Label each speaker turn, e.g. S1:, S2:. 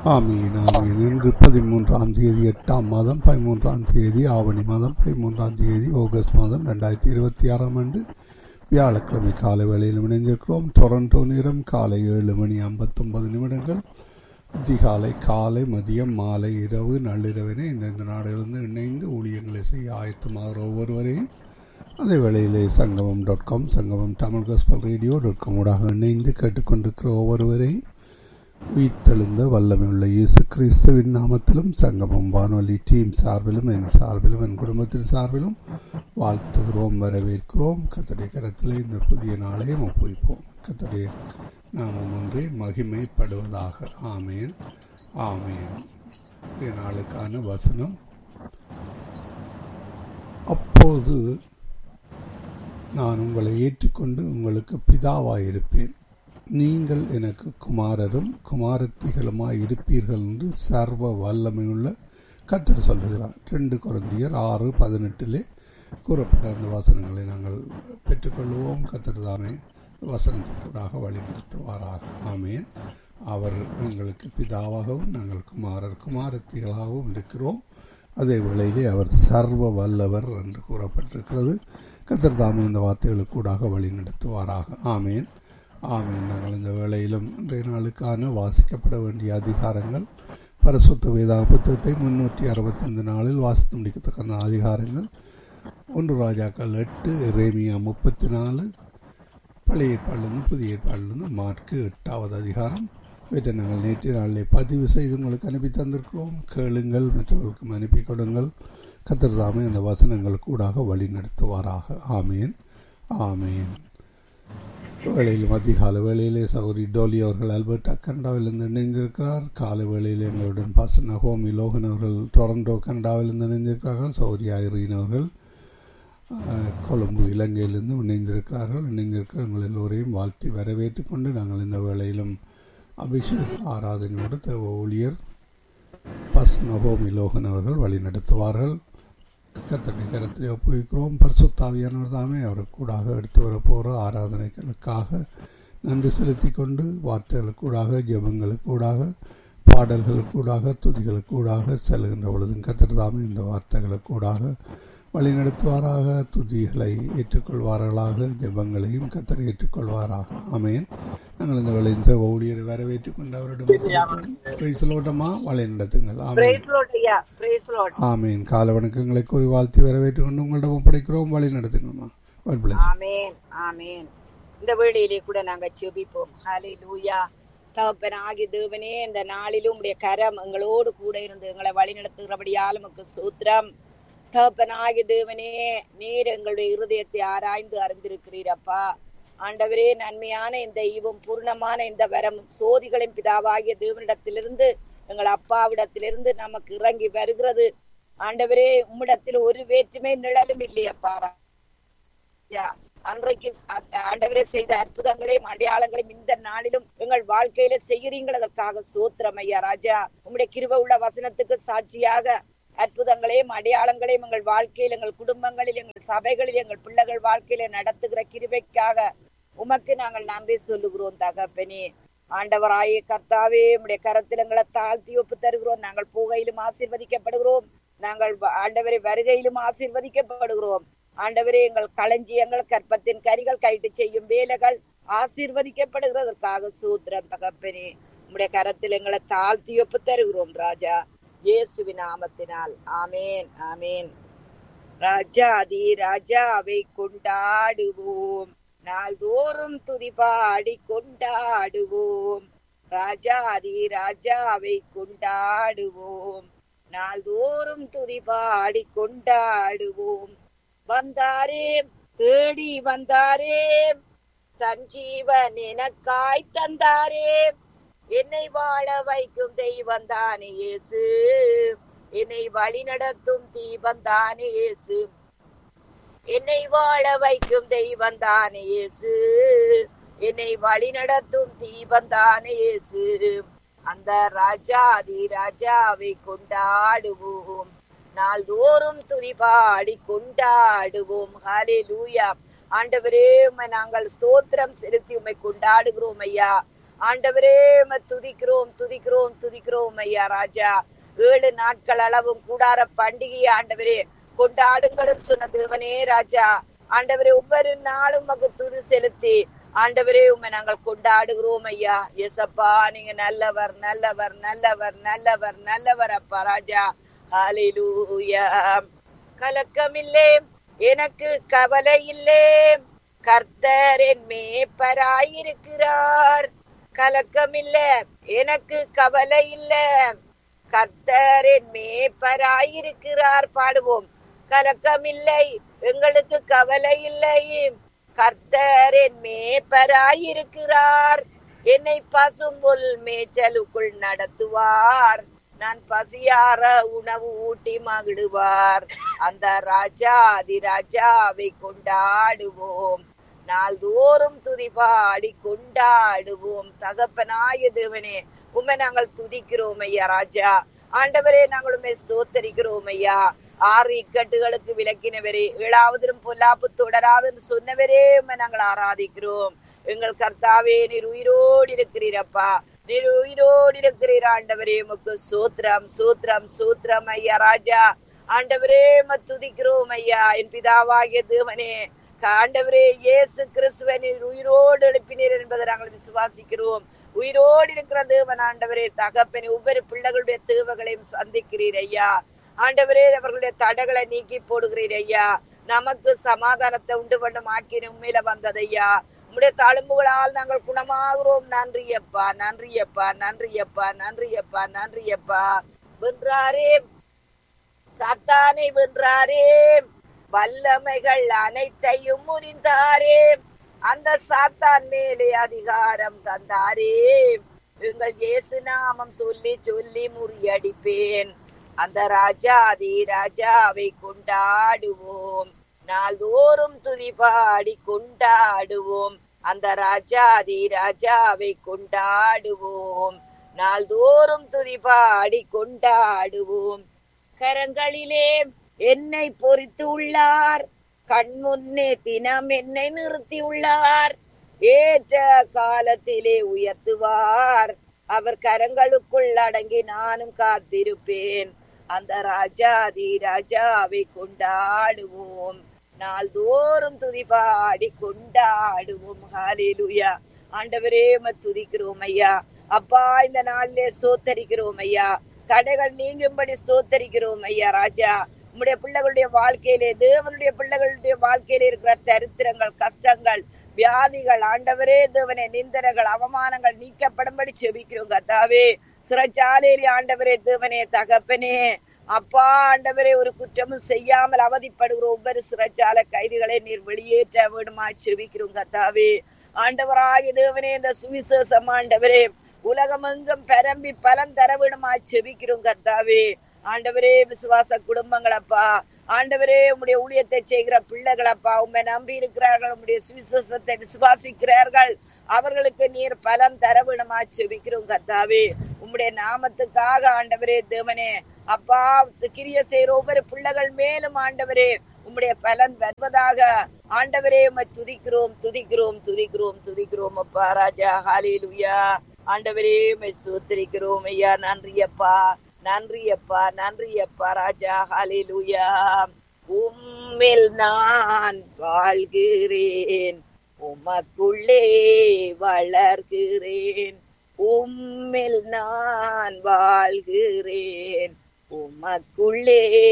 S1: ஆமீன் ஆமீன் இன்று பதிமூன்றாம் தேதி எட்டாம் மாதம் பதிமூன்றாம் தேதி ஆவணி மாதம் பதிமூன்றாம் தேதி ஆகஸ்ட் மாதம் ரெண்டாயிரத்தி இருபத்தி ஆறாம் ஆண்டு வியாழக்கிழமை காலை வேளையில் இணைந்திருக்கிறோம் டொரண்டோ நேரம் காலை ஏழு மணி ஐம்பத்தொன்பது நிமிடங்கள் அதிகாலை காலை மதியம் மாலை இரவு நள்ளிரவினை இந்தந்த நாடுகளிலிருந்து இணைந்து ஊழியங்களை செய்ய ஆயத்தமாகிற ஒவ்வொருவரையும் அதே வேளையிலே சங்கமம் dot com Sangamam Tamil gospel radio dot com ஊடாக இணைந்து கேட்டுக்கொண்டிருக்கிற ஒவ்வொருவரையும் உயிர்த்தெழுந்த வல்லமையுள்ள இயேசு கிறிஸ்துவின் நாமத்திலும் சங்கமம் வானொலி டீம் சார்பிலும் என் சார்பிலும் என் குடும்பத்தின் சார்பிலும் வாழ்த்துகிறோம் வரவேற்கிறோம் கத்தடைய கரத்தில் இந்த புதிய நாளையும் ஒப்புவிப்போம் கத்தடைய நாமம் ஒன்றே மகிமைப்படுவதாக ஆமேன் ஆமேன் இந்த நாளுக்கான வசனம் அப்போது நான் உங்களை ஏற்றுக்கொண்டு உங்களுக்கு பிதாவாயிருப்பேன் நீங்கள் எனக்கு குமாரரும் குமாரத்திகளுமாய் இருப்பீர்கள் என்று சர்வ வல்லமையுள்ள கத்தர் சொல்லுகிறார் ரெண்டு குழந்தையர் ஆறு பதினெட்டிலே கூறப்பட்ட அந்த வசனங்களை நாங்கள் பெற்றுக்கொள்வோம் கத்தர் தாமே வசனத்துக்கூடாக வழிநடத்துவாராக ஆமேன் அவர் எங்களுக்கு பிதாவாகவும் நாங்கள் குமாரர் குமாரத்திகளாகவும் இருக்கிறோம் அதே வேளையிலே அவர் சர்வ வல்லவர் என்று கூறப்பட்டிருக்கிறது கத்தர் தாமே இந்த வார்த்தைகளுக்கூடாக வழி நடத்துவாராக ஆமேன் ஆமேன் நாங்கள் இந்த வேளையிலும் இன்றைய நாளுக்கான வாசிக்கப்பட வேண்டிய அதிகாரங்கள் பரிசுத்த வேதா புத்தகத்தை முன்னூற்றி அறுபத்தைந்து நாளில் வாசித்து முடிக்கத்தக்க அதிகாரங்கள் ஒன்று ராஜாக்கள் எட்டு ரேமியா முப்பத்தி நாலு பழைய ஏற்பாடிலிருந்து புதிய ஏற்பாடிலிருந்து மார்க்கு எட்டாவது அதிகாரம் இவற்றை நாங்கள் நேற்று நாளிலே பதிவு செய்து உங்களுக்கு அனுப்பி தந்திருக்கிறோம் கேளுங்கள் மற்றவர்களுக்கும் அனுப்பி கொடுங்கள் கத்திரதாமே அந்த வசனங்கள் கூடாக வழி நடத்துவாராக ஆமேன் ஆமேன் வேளையிலும் அதிகால வேளையிலே சௌரி டோலி அவர்கள் அல்பர்டா கனடாவிலிருந்து இணைந்திருக்கிறார் காலை வேளையில் எங்களுடன் பாச நகோமி லோகன் அவர்கள் டொரண்டோ கனடாவிலிருந்து இணைந்திருக்கிறார்கள் சௌரி ஐரீன் அவர்கள் கொழும்பு இலங்கையிலிருந்து இணைந்திருக்கிறார்கள் இணைந்திருக்கிற உங்கள் எல்லோரையும் வாழ்த்தி வரவேற்றுக் கொண்டு நாங்கள் இந்த வேளையிலும் அபிஷேக் ஆராதனையோடு தேவ ஊழியர் பஸ் நகோமி லோகன் அவர்கள் வழி நடத்துவார்கள் கத்தனை கரத்தில் ஒப்புவிக்கிறோம் பரிசுத்தாவியானவர் தாமே அவருக்கு கூடாக எடுத்து வர போகிற ஆராதனைகளுக்காக நன்றி செலுத்தி கொண்டு வார்த்தைகளுக்கூடாக ஜபங்களுக்கூடாக பாடல்களுக்கூடாக துதிகளுக்கூடாக செல்கின்ற பொழுதும் கத்தர் தாமே இந்த வார்த்தைகளுக்கூடாக வழிநடத்துவாராக துதிகளை ஏற்றுக்கொள்வார்களாக ஜபங்களையும் கத்தர் ஏற்றுக்கொள்வாராக ஆமேன் நாங்கள் இந்த விளைந்த ஊழியரை வரவேற்றுக் கொண்டு அவரிடம் வழி நடத்துங்கள் ஆமேன் கால வணக்கங்களை கூறி வாழ்த்தி வரவேற்றுக் கொண்டு உங்களிடம் ஒப்படைக்கிறோம் வழி நடத்துங்கம்மா
S2: ஆமேன் ஆமேன் இந்த வேளையிலே கூட நாங்க செபிப்போம் ஹாலே லூயா தகப்பனாகி தேவனே இந்த நாளிலும் உடைய கரம் எங்களோடு கூட இருந்து எங்களை வழி நடத்துகிறபடியால் நமக்கு சூத்திரம் தகப்பனாகி தேவனே நீர் எங்களுடைய இருதயத்தை ஆராய்ந்து அறிந்திருக்கிறீரப்பா ஆண்டவரே நன்மையான இந்த ஈவும் பூர்ணமான இந்த வரம் சோதிகளின் பிதாவாகிய தேவனிடத்திலிருந்து எங்கள் அப்பாவிடத்திலிருந்து நமக்கு இறங்கி வருகிறது ஆண்டவரே உம்மிடத்தில் ஒரு வேற்றுமை நிழலும் இல்லையப்பா அன்றைக்கு ஆண்டவரே செய்த அற்புதங்களையும் அடையாளங்களையும் இந்த நாளிலும் எங்கள் வாழ்க்கையில செய்கிறீங்கள் அதற்காக சோத்திரம் ஐயா ராஜா உம்முடைய கிருப உள்ள வசனத்துக்கு சாட்சியாக அற்புதங்களையும் அடையாளங்களையும் எங்கள் வாழ்க்கையில் எங்கள் குடும்பங்களில் எங்கள் சபைகளில் எங்கள் பிள்ளைகள் வாழ்க்கையில நடத்துகிற கிருபைக்காக உமக்கு நாங்கள் நன்றி சொல்லுகிறோம் தகப்பனே ஆண்டவராயே கர்த்தாவே உடைய கரத்தில் எங்களை தாழ்த்தி ஒப்பு தருகிறோம் நாங்கள் போகையிலும் ஆசீர்வதிக்கப்படுகிறோம் நாங்கள் ஆண்டவரை வருகையிலும் ஆசீர்வதிக்கப்படுகிறோம் ஆண்டவரே எங்கள் களஞ்சியங்கள் கற்பத்தின் கரிகள் கைட்டு செய்யும் வேலைகள் ஆசீர்வதிக்கப்படுகிறதற்காக சூத்திரம் தகப்பனே உடைய கரத்தில் எங்களை தாழ்த்தி ஒப்பு தருகிறோம் ராஜா இயேசுவின் நாமத்தினால் ஆமேன் ஆமேன் ராஜாதி ராஜாவை கொண்டாடுவோம் நாள்தோறும் துதிபாடி கொண்டாடுவோம் ராஜாதி ராஜாவை கொண்டாடுவோம் நாள்தோறும் துதிபாடி கொண்டாடுவோம் வந்தாரே தேடி வந்தாரே தன் ஜீவன் எனக்காய் தந்தாரே என்னை வாழ வைக்கும் தெய்வம் தானே இயேசு என்னை வழி நடத்தும் தீபம் தானே இயேசு என்னை வாழ வைக்கும் தெய்வம் தானே இயேசு என்னை வழி நடத்தும் தீபம் தானே இயேசு அந்த ராஜாதி ராஜாவை கொண்டாடுவோம் நாள்தோறும் துதிபாடி கொண்டாடுவோம் ஹலே லூயா ஆண்டவரே உம்மை நாங்கள் ஸ்தோத்திரம் செலுத்தி உம்மை கொண்டாடுகிறோம் ஐயா ஆண்டவரே உம்மை துதிக்கிறோம் துதிக்கிறோம் துதிக்கிறோம் ஐயா ராஜா ஏழு நாட்கள் அளவும் கூடார பண்டிகையை ஆண்டவரே கொண்டாடுங்கள் சொன்ன தேவனே ராஜா ஆண்டவரே ஒவ்வொரு நாளும் உமக்கு துதி செலுத்தி ஆண்டவரே உம்மை நாங்கள் கொண்டாடுகிறோம் ஐயா எசப்பா நீங்க நல்லவர் நல்லவர் நல்லவர் நல்லவர் நல்லவர் அப்பா ராஜா ஹalleluya கலக்கமில்லே எனக்கு கவலை இல்லே கர்த்தர் என் மேய்ப்பராயிருக்கிறார் கலக்கமில்ல எனக்கு கவலை இல்ல கர்த்தர் என் மேய்ப்பராயிருக்கிறார் பாடுவோம் கலக்கமில்லை எங்களுக்கு கவலை இல்லை கர்த்தர் என் மேய்ப்பராயிருக்கிறார் என்னை பசும்புல் மேய்ச்சலுக்குள் நடத்துவார் நான் பசியார உணவு ஊட்டி மகிடுவார் அந்த ராஜாதி ராஜாவை கொண்டாடுவோம் நாள்தோறும் துதி பாடி கொண்டாடுவோம் தகப்பனாய தேவனே உண்மை நாங்கள் துதிக்கிறோம் ஐயா ராஜா ஆண்டவரே நாங்கள் உண்மை ஸ்தோத்தரிக்கிறோம் ஐயா ஆறு இக்கட்டுகளுக்கு விளக்கினவரே ஏழாவதிலும் பொல்லாப்பு தொடராதுன்னு சொன்னவரே உண்மை நாங்கள் ஆராதிக்கிறோம் எங்கள் கர்த்தாவே நீர் உயிரோடு இருக்கிறீரப்பா நீர் உயிரோடு இருக்கிறீர் ஆண்டவரே உமக்கு சூத்திரம் சூத்திரம் சூத்திரம் ஐயா ராஜா ஆண்டவரே உம்மை துதிக்கிறோம் ஐயா என் பிதாவாகிய தேவனே ஆண்டவரே இயேசு கிறிஸ்துவை நீர் உயிரோடு எழுப்பினீர் என்பதை நாங்கள் விசுவாசிக்கிறோம் உயிரோடு இருக்கிற தேவன் ஆண்டவரே தகப்பனே ஒவ்வொரு பிள்ளைகளுடைய தேவைகளையும் சந்திக்கிறீர் ஐயா ஆண்டவரே அவர்களுடைய தடைகளை நீக்கி போடுகிறீர் ஐயா நமக்கு சமாதானத்தை உண்டு பண்ணும் ஆக்கின உண்மையில வந்ததையா உம்முடைய தழும்புகளால் நாங்கள் குணமாகிறோம் நன்றியப்பா நன்றியப்பா நன்றியப்பா நன்றியப்பா நன்றியப்பா வென்றாரே சாத்தானை வென்றாரே வல்லமைகள் அனைத்தையும் முறிந்தாரே அந்த சாத்தான் மேலே அதிகாரம் தந்தாரே எங்கள் இயேசு நாமம் சொல்லி சொல்லி முறியடிப்பேன் அந்த ராஜாதி ராஜாவை கொண்டாடுவோம் நாள்தோறும் துதி பாடி கொண்டாடுவோம் அந்த ராஜாதி ராஜாவை கொண்டாடுவோம் நாள்தோறும் துதி பாடி கொண்டாடுவோம் கரங்களிலே என்னை பொறித்து உள்ளார் கண் முன்னே தினம் என்னை நிறுத்தி உள்ளார் ஏற்ற காலத்திலே உயர்த்துவார் அவர் கரங்களுக்குள் அடங்கி நானும் காத்திருப்பேன் அந்த ராஜாதி ராஜாவை கொண்டாடுவோம் நாள்தோறும் துதி பாடி கொண்டாடுவோம் ஹalleluya ஆண்டவரே உம்மை துதிக்கிறோம் ஐயா அப்பா இந்த நாளிலே சோத்தரிக்கிறோம் ஐயா தடைகள் நீங்கும்படி ஸ்தோத்தரிக்கிறோம் ஐயா ராஜா உம்முடைய பிள்ளைகளுடைய வாழ்க்கையிலே தேவனுடைய பிள்ளைகளுடைய வாழ்க்கையில இருக்கிற தரித்திரங்கள் கஷ்டங்கள் வியாதிகள் ஆண்டவரே தேவனே நிந்தனைகள் அவமானங்கள் நீக்கப்படும்படி செபிக்கிறோம் கத்தாவே சிறைச்சாலையிலே ஆண்டவரே தேவனே தகப்பனே அப்பா ஆண்டவரே ஒரு குற்றமும் செய்யாமல் அவதிப்படுகிற ஒவ்வொரு சிறைச்சாலை கைதிகளை நீர் வெளியேற்ற வேண்டுமா செபிக்கிறோம் கத்தாவே ஆண்டவராகிய தேவனே இந்த சுவிசேஷம் ஆண்டவரே உலகமெங்கும் பரம்பி பலன் தர வேண்டுமா செபிக்கிறோம் கத்தாவே ஆண்டவரே விசுவாச குடும்பங்களப்பா ஆண்டவரே உம்முடைய ஊழியத்தை செய்கிற பிள்ளைகளப்பா உண்மை நம்பி இருக்கிறார்கள் உம்முடைய சுவிசேஷத்தை விசுவாசிக்கிறார்கள் அவர்களுக்கு நீர் பலன் தர வேணுமா செபிக்கிறோம் கத்தாவே உம்முடைய நாமத்துக்காக ஆண்டவரே தேவனே அப்பா கிரிய செய்கிற ஒவ்வொரு பிள்ளைகள் மேலும் ஆண்டவரே உம்முடைய பலன் வருவதாக ஆண்டவரே உம்மை துதிக்கிறோம் துதிக்கிறோம் துதிக்கிறோம் துதிக்கிறோம் அப்பா ராஜா ஹாலேலுயா ஆண்டவரே உம்மை சோத்திரிக்கிறோம் ஐயா நன்றி அப்பா நன்றி அப்பா நன்றி அப்பா ராஜா ஹalleluya உம்மில் நான் வாழ்கிறேன் உமக்குள்ளே வளர்கிறேன் உம்மில் நான் வாழ்கிறேன் உமக்குள்ளே